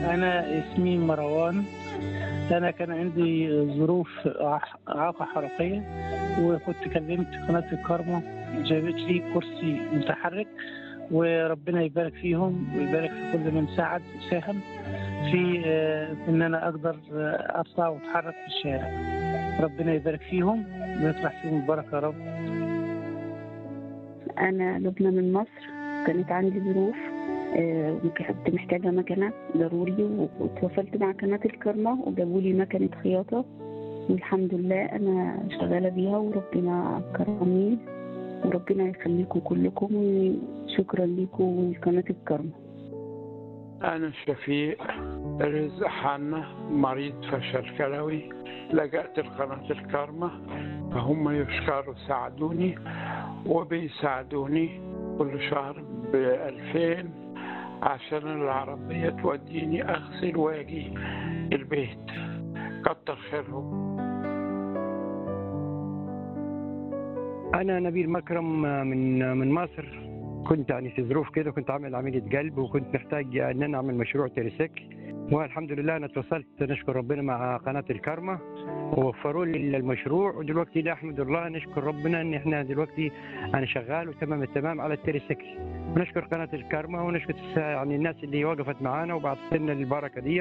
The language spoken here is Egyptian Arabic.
أنا اسمي مروان أنا كان عندي ظروف إع- إعاقة حركية وكنت كلمت قناة الكارما جابت لي كرسي متحرك وربنا يبارك فيهم ويبارك في كل من ساعد وساهم في آه، إن أنا أقدر آه، أطلع وأتحرك في الشارع ربنا يبارك فيهم ويطرح فيهم البركة يا رب أنا لبنى من مصر كانت عندي ظروف آه، وكنت محتاجة مكنة ضروري و- واتواصلت مع قناة الكرمة وجابوا لي مكنة خياطة والحمد لله أنا شغالة بيها وربنا كرمني وربنا يخليكم كلكم وشكرا لكم ولقناة الكرمة أنا شفيق رزق حنا مريض فشل كلوي لجأت لقناة الكرمة فهم يشكروا ساعدوني وبيساعدوني كل شهر بألفين عشان العربية توديني أغسل وأجي البيت كتر خيرهم أنا نبيل مكرم من من مصر كنت يعني في ظروف كده كنت عامل عملية قلب وكنت محتاج إن أنا أعمل مشروع تريسيك والحمد لله أنا اتواصلت نشكر ربنا مع قناة الكرمة ووفروا لي المشروع ودلوقتي لا أحمد الله نشكر ربنا إن إحنا دلوقتي أنا شغال وتمام التمام على التريسيك ونشكر قناة الكرمة ونشكر يعني الناس اللي وقفت معانا وبعثت لنا البركة دي